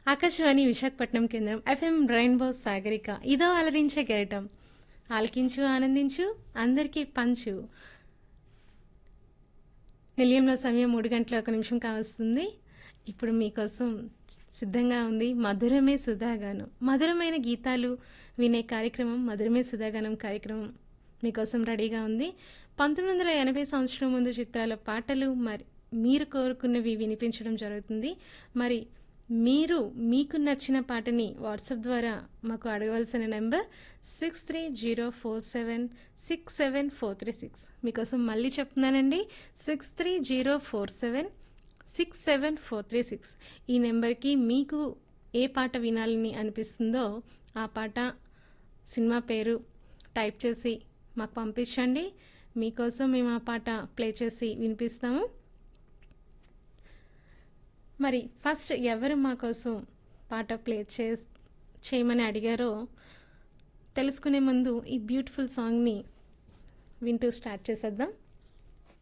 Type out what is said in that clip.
ఆకాశవాణి విశాఖపట్నం కేంద్రం FM rainbow Sagarika ఇదో అలరించే కెరటం ఆలకించు ఆనందించు అందరికీ పంచు నిలయంలో సమయం మూడు గంటల ఒక నిమిషం కావస్తుంది ఇప్పుడు మీకోసం సిద్ధంగా ఉంది మధురమే సుధాగానం మధురమైన గీతాలు వినే కార్యక్రమం మధురమే సుధాగానం కార్యక్రమం మీకోసం రెడీగా ఉంది పంతొమ్మిది వందల ఎనభై సంవత్సరం ముందు చిత్రాల పాటలు మరి మీరు కోరుకున్నవి వినిపించడం జరుగుతుంది మరి మీరు మీకు నచ్చిన పాటని వాట్సాప్ ద్వారా మాకు అడగవలసిన number six three zero four seven six seven four three six మీకోసం మళ్ళీ చెప్తున్నానండి six three zero four seven six seven four three six ఈ నెంబర్కి మీకు ఏ పాట వినాలని అనిపిస్తుందో ఆ పాట సినిమా పేరు టైప్ చేసి మాకు పంపించండి మీకోసం మేము ఆ పాట ప్లే చేసి వినిపిస్తాము మరి ఫస్ట్ ఎవరు మా కోసం పాట ప్లే చే చేయమని అడిగారో తెలుసుకునే ముందు ఈ బ్యూటిఫుల్ సాంగ్ని వింటూ స్టార్ట్ చేసేద్దాం